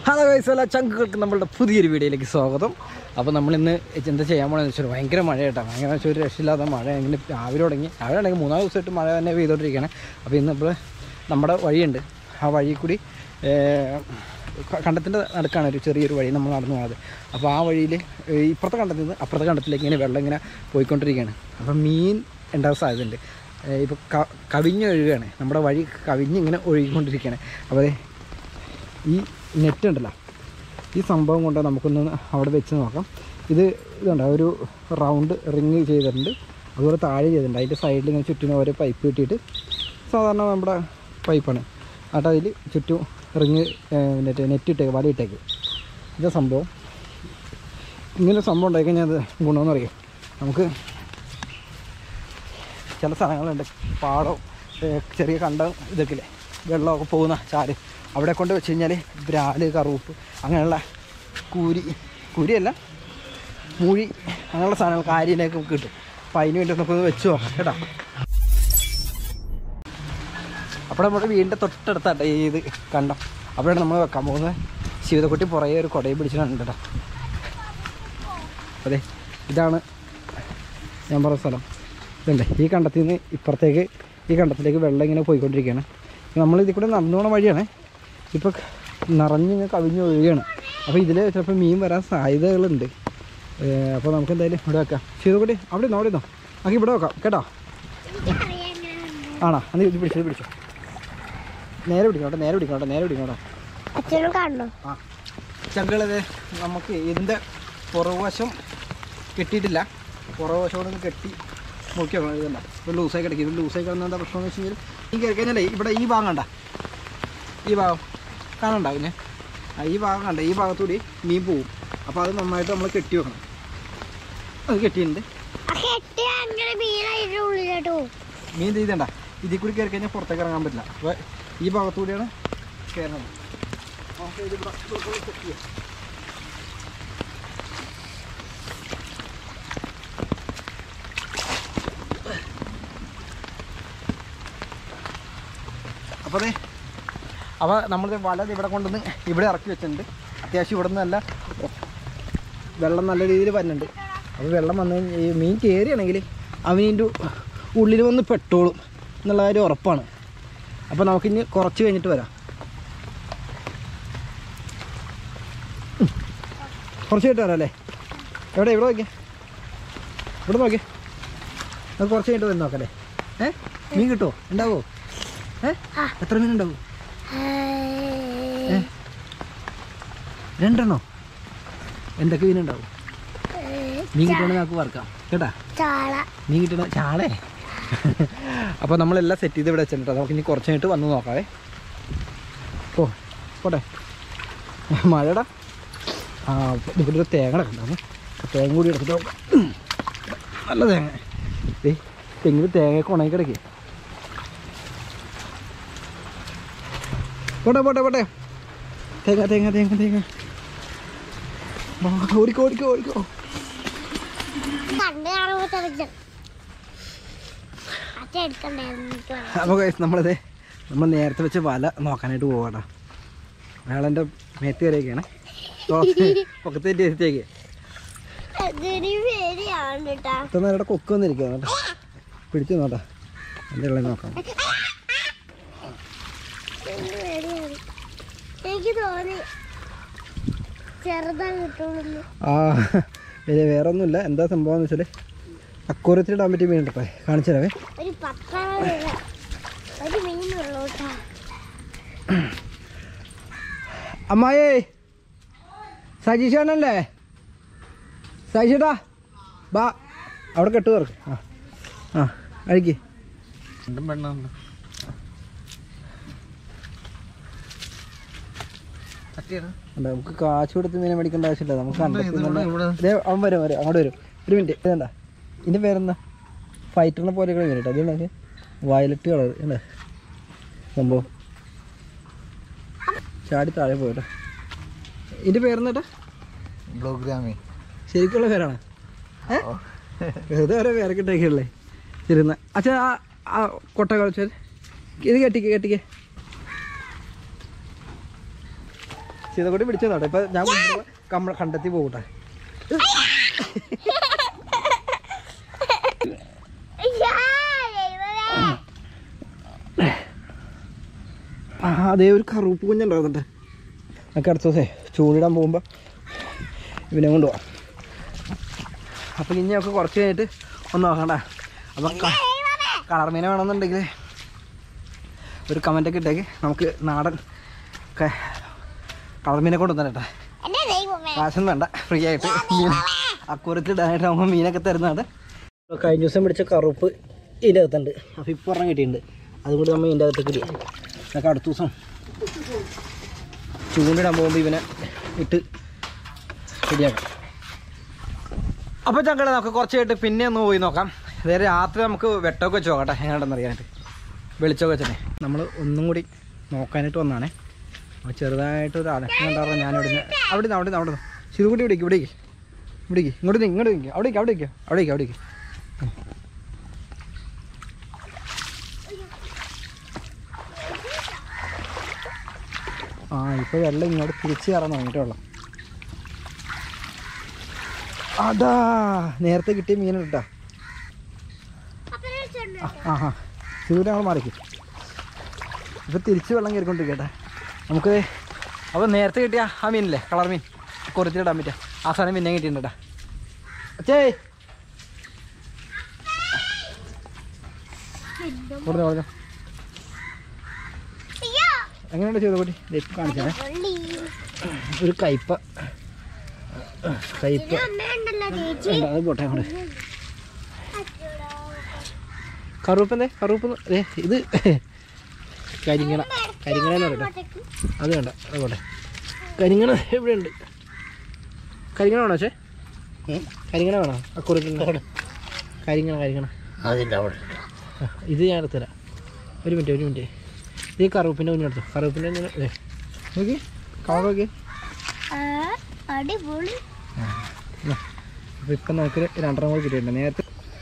Hello guys എല്ലാ ചങ്കുകൾക്ക് നമ്മളുടെ പുതിയൊരു വീഡിയോയിലേക്ക് സ്വാഗതം അപ്പോൾ നമ്മളിന്ന് എന്താ ചെയ്യാൻ പോകണമെന്ന് വെച്ചാൽ ഭയങ്കര മഴ കേട്ടോ ഭയങ്കര വെച്ചാൽ ഒരു രക്ഷയില്ലാത്ത മഴ എങ്ങനെ രാവിലെ തുടങ്ങി രാവിലെ തുടങ്ങി മൂന്നാല് ദിവസമായിട്ട് മഴ തന്നെ പെയ്തുകൊണ്ടിരിക്കുകയാണ് അപ്പോൾ ഇന്ന് ഇപ്പോൾ നമ്മുടെ വഴിയുണ്ട് ആ വഴി കൂടി കണ്ടത്തിൻ്റെ നടുക്കാണ് ഒരു ചെറിയൊരു വഴി നമ്മൾ നടന്നു പോകുന്നത് അപ്പോൾ ആ വഴിയിൽ ഇപ്പുറത്തെ കണ്ടത്തിൽ നിന്ന് അപ്പുറത്തെ കണ്ടത്തിലേക്ക് ഇങ്ങനെ വെള്ളം ഇങ്ങനെ പോയിക്കൊണ്ടിരിക്കുകയാണ് അപ്പോൾ മീൻ ഉണ്ടാകാൻ സാധ്യതയുണ്ട് ഇപ്പോൾ കവിഞ്ഞൊഴുകുകയാണ് നമ്മുടെ വഴി കവിഞ്ഞ് ഇങ്ങനെ ഒഴുകിക്കൊണ്ടിരിക്കുകയാണ് അപ്പോൾ ദേ ഈ നെറ്റ് ഉണ്ടല്ലോ ഈ സംഭവം കൊണ്ട് നമുക്കൊന്ന് അവിടെ വെച്ച് നോക്കാം ഇത് ഇതുണ്ട് ഒരു റൗണ്ട് റിങ് ചെയ്തിട്ടുണ്ട് അതുപോലെ താഴെ ചെയ്തിട്ടുണ്ട് അതിൻ്റെ സൈഡിൽ ഇങ്ങനെ ചുറ്റിനും ഓരോ പൈപ്പ് കിട്ടിയിട്ട് സാധാരണ നമ്മുടെ പൈപ്പാണ് എന്നിട്ട് അതിൽ ചുറ്റും റിങ് നെറ്റ് നെറ്റ് ഇട്ടേക്ക് വല ഇട്ടേക്ക് ഇതാ സംഭവം ഇങ്ങനെ സംഭവം ഉണ്ടായി കഴിഞ്ഞാൽ അത് ഗുണമെന്ന് പറയും നമുക്ക് ചില സ്ഥലങ്ങളുണ്ട് പാടം ഏഹ് ചെറിയ കണ്ടം ഇതൊക്കെ ഇല്ലേ വെള്ളമൊക്കെ പോകുന്ന ചാല് അവിടെ കൊണ്ട് വെച്ച് കഴിഞ്ഞാൽ ബ്രാല് കറുപ്പ് അങ്ങനെയുള്ള കൂരി കൂരിയല്ല മൂഴി അങ്ങനെയുള്ള സാധനങ്ങൾ കാര്യയിലേക്ക് കിട്ടും അപ്പോൾ അതിന് വേണ്ടി നമുക്കൊന്ന് വെച്ച് നോക്കാം കേട്ടോ അപ്പോൾ നമ്മുടെ വീടിൻ്റെ തൊട്ടടുത്താട്ടെ ഈ ഇത് കണ്ടം അവിടെയാണ് നമ്മൾ വെക്കാൻ പോകുന്നത് ശിവതക്കുട്ടി പുറകെ ഒരു കുടയും പിടിച്ചിട്ടുണ്ട് കേട്ടോ അതെ ഇതാണ് ഞാൻ പറഞ്ഞ സ്ഥലം ഇതുണ്ട് ഈ കണ്ടത്തിൽ നിന്ന് ഇപ്പുറത്തേക്ക് ഈ കണ്ടത്തിലേക്ക് വെള്ളം ഇങ്ങനെ പോയിക്കൊണ്ടിരിക്കുകയാണ് നമ്മൾ ഇതിൽ കൂടെ നടന്നു പോണ വഴിയാണ് ഇപ്പോൾ നിറഞ്ഞിങ്ങനെ കവിഞ്ഞ് ഒഴുകുകയാണ് അപ്പോൾ ഇതിൽ ചിലപ്പോൾ മീൻ വരാൻ സാധ്യതകളുണ്ട് ഏഹ് അപ്പോൾ നമുക്ക് എന്തായാലും ഇവിടെ വെക്കാം ചെയ്തുകൂടി അവിടെ നിന്നോ അവിടെ നിന്നോ നമുക്ക് ഇവിടെ വെക്കാം കേട്ടോ ആണോ അന്ന് ഇത് പിടിച്ചോ ഇത് പിടിച്ചോ നേരെ പിടിക്കണം കേട്ടോ നേരെ പിടിക്കണം കേട്ടോ നേരെ പിടിക്കണം കേട്ടോ അച്ഛനും കാണണം ആ ചങ്കളത് നമുക്ക് ഇതിൻ്റെ പുറകുവശം കെട്ടിയിട്ടില്ല പുറകുവശം കൊണ്ട് കെട്ടി നോക്കി നോക്കണം ഇതല്ല ഇപ്പോൾ ലൂസായി കിടക്കും ഇത് ലൂസായി കിടന്ന എന്താ പ്രശ്നം എന്ന് വെച്ച് കഴിഞ്ഞാൽ ഈ കയറി കഴിഞ്ഞാലേ ഇവിടെ ഈ ഭാഗം കണ്ട ഈ ഭാഗം കാണണ്ട പിന്നെ ആ ഈ ഭാഗം കണ്ട ഈ ഭാഗത്തൂടി മീൻ പോവും അപ്പോൾ അത് നന്നായിട്ട് നമ്മൾ കെട്ടി വെക്കണം അത് കെട്ടിയിട്ടുണ്ട് ആ കെട്ടി അങ്ങനെ മീനായിട്ട് ഉള്ളിലോട്ട് പോകും മീൻ ചെയ്തണ്ട ഇതിൽ കൂടി കയറി കഴിഞ്ഞാൽ പുറത്തേക്ക് ഇറങ്ങാൻ പറ്റില്ല അപ്പോൾ ഈ ഭാഗത്തൂടിയാണ് കയറുന്നത് നമുക്ക് ഇത് ഇവിടെ ഇവിടെ സെറ്റ് ചെയ്യാം അപ്പോൾ അതെ അപ്പോൾ നമ്മൾ വല ദേ ഇവിടെ കൊണ്ടുവന്ന് ഇവിടെ ഇറക്കി വെച്ചിട്ടുണ്ട് അത്യാവശ്യം ഇവിടെ നിന്നല്ല വെള്ളം നല്ല രീതിയിൽ വരുന്നുണ്ട് അപ്പോൾ വെള്ളം വന്നു കഴിഞ്ഞ് ഈ മീൻ കയറിയാണെങ്കിൽ അവനിൻ്റെ ഉള്ളിൽ വന്ന് പെട്ടോളും എന്നുള്ള കാര്യം ഉറപ്പാണ് അപ്പോൾ നമുക്കിനി കുറച്ച് കഴിഞ്ഞിട്ട് വരാം ഉം. കുറച്ച് കഴിഞ്ഞിട്ട് വരാം അല്ലേ എവിടെ ഇവിടെ നോക്കിയേ ഇവിടെ നോക്കിയേ നമുക്ക് കുറച്ച് കഴിഞ്ഞിട്ട് വന്ന് നോക്കാം അല്ലേ ഏ മീൻ കിട്ടുമോ ഉണ്ടാവോ ഏ എത്ര മീൻ ഉണ്ടാവും ഏ രണ്ടെണ്ണോ എന്തൊക്കെ മീൻ ഉണ്ടാവും മീൻ കിട്ടണമെങ്കിൽ നമുക്ക് വറക്കാം കേട്ടാ ചാള മീൻ കിട്ടണ ചാളേ അപ്പോൾ നമ്മളെല്ലാം സെറ്റ് ചെയ്ത് ഇവിടെ വെച്ചിട്ടുണ്ട് നമുക്ക് ഇനി കുറച്ച് കഴിഞ്ഞിട്ട് വന്ന് നോക്കാവേ ഓ പോട്ടെ മഴടാ ആ ഇവിടെ ഒരു തേങ്ങ കിടക്കുന്നുണ്ടാവും ആ തേങ്ങ കൂടി എടുത്തിട്ട് നോക്കാം ഉം. നല്ല തേങ്ങ ഏ തെങ്ങിൽ തേങ്ങയൊക്കെ ഉണങ്ങി കിടക്കേ പോട്ടെ പോട്ടെ പോട്ടെ തേങ്ങ തേങ്ങ തേങ്ങ തേങ്ങ വാ, ഓടിക്കോ ഓടിക്കോ ഓടിക്കോ കണ്ട് കാണുമ്പോ തെളിഞ്ഞു അച്ഛൻ എടുക്കണ്ടായിരുന്നു എനിക്ക് വേണം. അപ്പോൾ guys, നമ്മളിത് നമ്മൾ നേരത്തെ വെച്ച് വല നോക്കാനായിട്ട് പോവാടാ അയാളെൻ്റെ മേത്ത് കയറിയൊക്കെയാണ് പൊക്കത്തെ എത്തിയേക്ക് അതൊരു പേടിയാണ് കേട്ടാ ഇത്ര നേരം ഇവിടെ കൊക്ക് വന്നിരിക്കുക കേട്ടോ പിടിച്ചു നോട്ടാ എൻ്റെ ഉള്ളത് നോക്കാം എന്ത് പേടിയാണ് എനിക്ക് തോന്നി ചെറുതാ കിട്ടുള്ളൂ ആ ഇത് വേറെ ഒന്നുമില്ല എന്താ സംഭവം എന്ന് വെച്ചാൽ അക്കൂരത്തിൽ ഇടാൻ പറ്റിയ മീൻ ഉണ്ടോ കാണിച്ചു തരാവേ ഒരു പത്താണ് വരിക. ഒരു മീനുള്ളൂ കേട്ടാ അമ്മായേ സജീഷാണല്ലേ സജീഷേട്ടാ ബാ അവിടെ കെട്ടു തുറക്ക് ആ ആ അഴിക്ക് രണ്ടും പെണ്ണുണ്ട് അല്ല, നമുക്ക് കാശ് കൊടുത്ത് മീനെ മേടിക്കേണ്ട ആവശ്യമില്ല നമുക്ക് കണ്ടെത്തി ഇതിവിടെ- തന്നെ- ഇവിടെ- ദേ, അവൻ വരും വരും അങ്ങോട്ട് വരും ഒരു മിനിറ്റ് ഇതെന്താ ഇതിൻ്റെ പേരെന്താ ഫൈറ്ററിനെ പോലെയൊക്കെ മീൻ കേട്ടോ അതെന്താ വയലറ്റ് കളർ അല്ലേ സംഭവം ചാടി താഴെ പോയിട്ടോ ഇതിൻ്റെ പേരെന്നാ ബ്ലോഗ്രാമി ശരിക്കുള്ള പേരാണ് ഏ വെറുതെ ഓരോ പേരൊക്കെ ഇട്ടേക്കല്ലേ ശരി എന്നാ അച്ഛാ ആ ആ കൊട്ട കളിച്ചാൽ ഇത് കെട്ടിക്ക് കെട്ടിക്ക് സീതക്കുട്ടി പിടിച്ചു നോട്ടെ ഇപ്പൊ ഞാൻ കൊണ്ടുപോകുമ്പോ കമ്മ കണ്ടെത്തി പോകട്ടെ അയ്യാ, ദൈവമേ. ആ അതേ ഒരു കറുപ്പ് കുഞ്ഞുണ്ടായിരുന്നുണ്ട് നമുക്ക് അടുത്ത ദിവസേ ചൂടിടാൻ പോകുമ്പോൾ ഇവനെ കൊണ്ടുപോവാം അപ്പം ഇനി നമുക്ക് കുറച്ച് കഴിഞ്ഞിട്ട് ഒന്ന് നോക്കണ്ട അപ്പം കളർ മീനെ വേണമെന്നുണ്ടെങ്കിൽ ഒരു കമൻ്റൊക്കെ ഇട്ടേക്ക് നമുക്ക് നാടൻ ക- കളർ മീനെ കൊണ്ടുവന്നെ കേട്ടോ എന്റെ ദൈവമേ കാശൊന്നും വേണ്ട ഫ്രീ ആയിട്ട് മീൻ അക്കൂരത്തിൽ ഇടാനായിട്ട് നമുക്ക് മീനൊക്കെ തരുന്നതാണ് കഴിഞ്ഞ ദിവസം പിടിച്ച കറുപ്പ് ഇതിൻ്റെ അകത്തുണ്ട് അപ്പോൾ ഇപ്പോൾ ഒരെണ്ണം കിട്ടിയിട്ടുണ്ട് അതും കൂടി നമ്മൾ ഇതിൻ്റെ അകത്തേക്ക് ഇടുക എന്നൊക്കെ അടുത്ത ദിവസം ചൂണ്ടിടാൻ പോകുമ്പോൾ ഇവനെ ഇട്ട് ശരിയാക്കാം അപ്പോൾ ചങ്കളെ നമുക്ക് കുറച്ച് കഴിഞ്ഞിട്ട് പിന്നെ ഒന്ന് പോയി നോക്കാം നേരെ രാത്രി നമുക്ക് വെട്ടമൊക്കെ വെച്ച് നോക്കട്ടെ എങ്ങനെയുണ്ടെന്ന് അറിയാനായിട്ട് വെളിച്ചമൊക്കെ വെച്ചേ നമ്മൾ ഒന്നും കൂടി നോക്കാനായിട്ട് വന്നാണേ അപ്പോൾ ചെറുതായിട്ട് ഒരു അലക്കം കണ്ടാറോ ഞാൻ അവിടെ നിന്ന് അവിടെ നിന്ന് അവിടെ നിന്ന് അവിടെ നിന്ന് ശിവകുട്ടി ഇവിടേക്ക് ഇവിടേക്ക് ഇവിടേക്ക് ഇങ്ങോട്ട് നീ ഇങ്ങോട്ട് നിൽക്കുക അവിടേക്ക് അവിടേക്ക് അവിടേക്ക് അവിടേക്ക് ആ ഇപ്പോൾ വെള്ളം ഇങ്ങോട്ട് തിരിച്ച് കയറാൻ തുടങ്ങിയിട്ട് വെള്ളം അതാ നേരത്തെ കിട്ടിയ മീൻ കേട്ടാ അപ്പനെ വിളിച്ചോണ്ട് ആ ആ ശിവകുട്ടി ഞങ്ങൾ മാറിക്കും ഇപ്പം തിരിച്ച് വെള്ളം കയറിക്കൊണ്ടിരിക്കട്ടെ നമുക്ക് അപ്പോൾ നേരത്തെ കിട്ടിയ ആ മീനില്ലേ കളർ മീൻ കുറച്ചിടാൻ പറ്റുക ആ സാധനം പിന്നെ കിട്ടിയിട്ടുണ്ട് അച്ഛേ കൊടുത്തു കൊടുത്തു അയ്യോ എങ്ങനെയുണ്ട് ചെയ്ത കുട്ടി ഇപ്പം കാണിച്ചേ പുള്ളി ഒരു കയ്പ കയ്പ അമ്മയുണ്ടല്ലോ ചേച്ചി വേണ്ട, അത് പോട്ടെ അങ്ങോട്ട് കറുവപ്പന്തേ കറുവപ്പ് ഏ ഇത് കരിങ്ങണ കരിങ്ങണ എന്ന് പറയട്ടെ അത് വേണ്ട അത് പോട്ടെ കരിങ്ങണ എവിടെയുണ്ട് കരിങ്ങണ വേണോ പക്ഷേ കരിങ്ങണ വേണോ അക്കുറത്തിൽ കരിങ്ങണ കരിങ്ങണ അതിൻ്റെ അവിടെ ആ, ഇത് ഞാൻ എടുത്തുതരാം ഒരു മിനിറ്റ് ഒരു മിനിറ്റ് ഇത് ഈ കറുപ്പിൻ്റെ കുഞ്ഞ് എടുത്തു കറുപ്പിൻ്റെ കുഞ്ഞ് അതെ നോക്കി കളർ നോക്കി ആ, അടിപൊളി അപ്പോൾ ഇപ്പം നമുക്ക് രണ്ടെണ്ണം കൂടി കിട്ടിയിട്ടുണ്ട് നേരത്തെ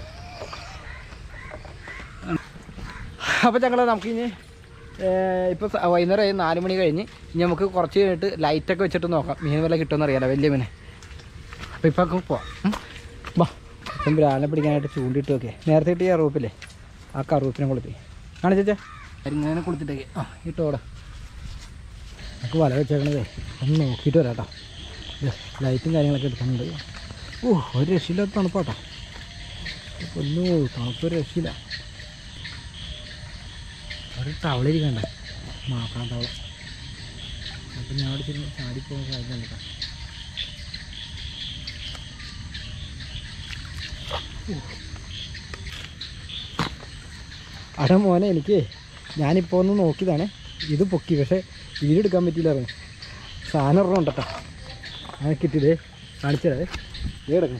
അപ്പോൾ ഞങ്ങൾ നമുക്കിനി ഇപ്പോൾ വൈകുന്നേരം ആയി നാല് മണി കഴിഞ്ഞ് ഇനി നമുക്ക് കുറച്ച് കഴിഞ്ഞിട്ട് ലൈറ്റൊക്കെ വെച്ചിട്ട് നോക്കാം മീൻ വല്ല കിട്ടുമെന്ന് അറിയാലോ വലിയ മീനെ അപ്പോൾ ഇപ്പം നമുക്ക് പോവാം ഉം. ബാ ഇപ്പം ബ്രാലിനെ പിടിക്കാനായിട്ട് ചൂണ്ടിട്ട് നോക്കിയേ നേരത്തെ കിട്ടിയ കറുപ്പില്ലേ ആ കറുപ്പിനെ കൊളുത്തി കാണിച്ചേ കരിങ്ങനെ കൊളുത്തിട്ടേക്ക് ആ ഇട്ടോടെ നമുക്ക് വല വെച്ചേക്കണതേ ഒന്ന് നോക്കിയിട്ട് വരാം കേട്ടോ ലൈറ്റും കാര്യങ്ങളൊക്കെ എടുക്കുന്നുണ്ട് ഓ ഒരു രക്ഷയില്ലാത്ത തണുപ്പാട്ടോ ഒന്നു തണുപ്പ് ഒരു രക്ഷയില്ല ഒരു തവളിരിക്കണ്ട മാക്കാൻ തവള അപ്പം ഞാൻ അവിടെ ചെന്ന് ചാടിപ്പോകാൻ സാധ്യത കേട്ടോ അടാ മോനെ എനിക്ക് ഞാനിപ്പോൾ ഒന്ന് നോക്കിയതാണ് ഇത് പൊക്കി പക്ഷേ വീടെടുക്കാൻ പറ്റിയില്ലായിരുന്നു സാധനം ഒരെണ്ണം ഉണ്ടട്ടോ അങ്ങനെ കിട്ടിയതേ കാണിച്ചു തരാതെ ഇത് കിടക്കണം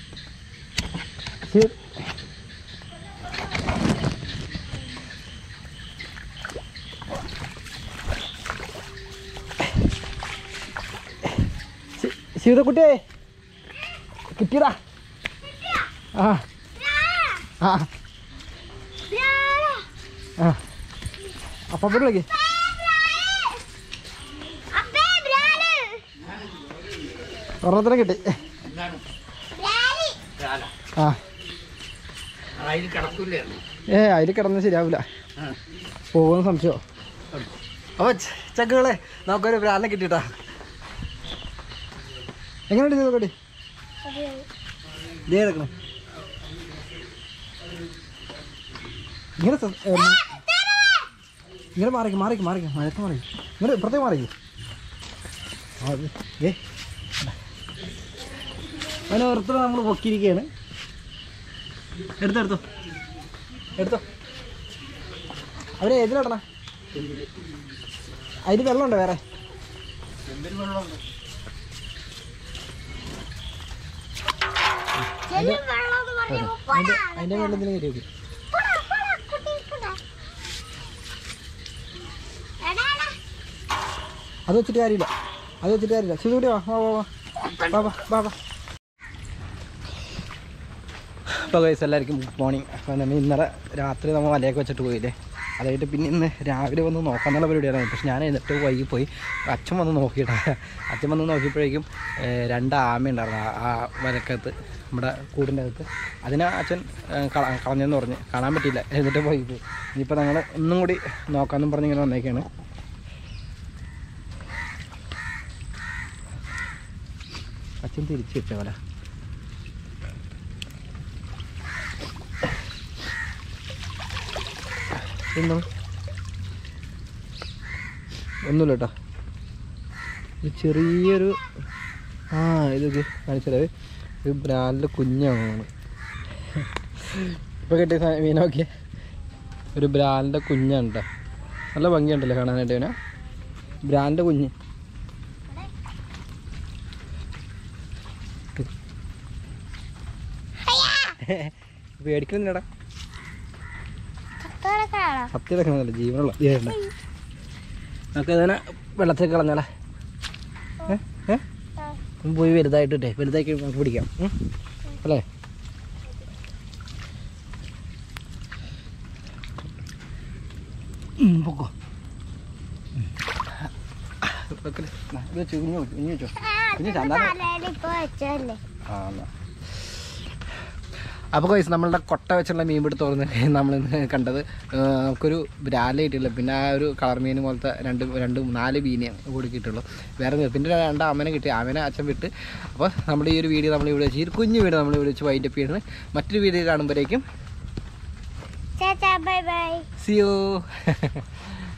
ശരി ശി- ശിവതക്കുട്ടിയെ കിട്ടിയടാ ആ ആ ആ അപ്പം വിളിക്ക് അപ്പേ ബ്രാല് ഒരെണ്ണത്തിനെ കിട്ടി ബ്രാലി ആ അതിൽ കിടക്കില്ലേ ഏ അതിൽ കിടന്ന് ശരിയാവില്ല പോകുന്ന സംശയമോ അപ്പോൾ ചക്കുകളെ നമുക്കൊരു ബ്രാലിനെ കിട്ടിയിട്ടാ എങ്ങനെയുണ്ട് ചെയ്തോ കടി ഇതേ കിടക്കണേ ഇങ്ങനെ സ- ഏ, മ- ഇങ്ങനെ മാറിക്ക് മാറിക്ക് മാറിക്ക് മഴക്ക് മാറിക്ക് ഇങ്ങനെ ഇപ്പുറത്തേക്ക് മാറിക്ക് ആ അത് ഏ അതിന് ഓർത്തർ നമ്മൾ പൊക്കിയിരിക്കുകയാണ് എടുത്തോ എടുത്തോ എടുത്തോ അവരെ ഏതിലിടണ അതിന് വെള്ളമുണ്ടോ വേറെ ചെല്ലും വെള്ളം എന്ന് പറയുമ്പോ അതിൻ്റെ പോടാ, അതിൻ്റെ വെള്ളത്തിന് കയറി നോക്കി പോടാ, പോടാ, കുട്ടി, പോടാ. എടാ, എടാ. അത് വെച്ചിട്ട് കാര്യമില്ല അത് വെച്ചിട്ട് കാര്യമില്ല ശരി വാ വാ വാ വാ വാ വാ വാ വാ അപ്പോൾ ഗൈസ് എല്ലാവർക്കും ഗുഡ് മോർണിംഗ് അപ്പോൾ നമ്മൾ ഇന്നലെ രാത്രി നമ്മൾ വലയൊക്കെ വെച്ചിട്ട് പോയില്ലേ അതായിട്ട് പിന്നെ ഇന്ന് രാവിലെ വന്ന് നോക്കാന്നുള്ള പരിപാടിയാണ് പക്ഷെ ഞാൻ എന്നിട്ട് വൈകി പോയി അച്ഛൻ വന്ന് നോക്കിയിട്ടാ അച്ഛൻ വന്ന് നോക്കിയപ്പോഴേക്കും ഏഹ്, രണ്ട് ആമ ഉണ്ടായിരുന്നു ആ- ആ വരക്കകത്ത് നമ്മുടെ കൂടിൻ്റെ അകത്ത് അതിനെ അച്ഛൻ ഏഹ്, കള- കളഞ്ഞെന്ന് പറഞ്ഞ് കാണാൻ പറ്റിയില്ല എന്നിട്ട് പോയി പോയി ഇനിയിപ്പോൾ ഞങ്ങൾ ഒന്നും കൂടി നോക്കാമെന്നും പറഞ്ഞ് ഇങ്ങനെ വന്നേക്കാണ് അച്ഛൻ തിരിച്ചു വെച്ച പോലെ എന്തോ ഒന്നുമില്ല കേട്ടോ ഇത് ചെറിയൊരു ആ ഇതൊക്കെ കാണിച്ചത് ഇത് ബ്രാലിൻ്റെ കുഞ്ഞാണ് ഇപ്പോൾ കിട്ടിയ സാ- മീനൊക്കെ ഒരു ബ്രാലിൻ്റെ കുഞ്ഞാണ് കേട്ടോ നല്ല ഭംഗിയുണ്ടല്ലോ കാണാനായിട്ട് ഇവനെ ബ്രാലിൻ്റെ കുഞ്ഞ് പേടിക്കുന്നില്ലടാ ചത്തോടെ കാണാം സത്യം വെക്കണമെന്നല്ല ജീവനുള്ള ജീവനുണ്ട് നമുക്ക് ഇതിനെ വെള്ളത്തിൽ കളഞ്ഞാലേ ഏ ഏ ഒന്ന് പോയി വലുതായിട്ടിട്ടേ വലുതായി കഴിയുമ്പോൾ നമുക്ക് പിടിക്കാം ഉം? അല്ലേ ഉം, പൊക്കോ ഉം. വെക്കല്. ദാ, ഇത് വെച്ചോ കുഞ്ഞു വെച്ചോ കുഞ്ഞു വെച്ചോ കുഞ്ഞു ചന്ദാനം ഇപ്പൊ വെച്ചല്ലേ ആ എന്നാ അപ്പോൾ കൈസ് നമ്മളുടെ കൊട്ട വെച്ചുള്ള മീൻ പിടുത്തം തുറന്ന് നമ്മളിന്ന് കണ്ടത് ആ, നമുക്കൊരു ബ്രാല കിട്ടില്ല പിന്നെ ആ ഒരു കളർ മീൻ പോലത്തെ രണ്ട് രണ്ട് നാല് മീനെ കൂടി കിട്ടുള്ളൂ വേറെ ഒന്നും- പിന്നെ രണ്ട് അമ്മനെ കിട്ടി അമ്മനെ അച്ഛൻ വിട്ട് അപ്പോൾ നമ്മുടെ ഈ ഒരു വീഡിയോ നമ്മൾ ഇവിടെ വെച്ച് ഈ ഒരു കുഞ്ഞു വീഡിയോ നമ്മൾ ഇവിടെ വെച്ച് വൈൻഡപ്പ് ചെയ്യുന്നത് മറ്റൊരു വീഡിയോ കാണുമ്പോഴേക്കും ചേച്ചാ ബൈ ബൈ സിയോ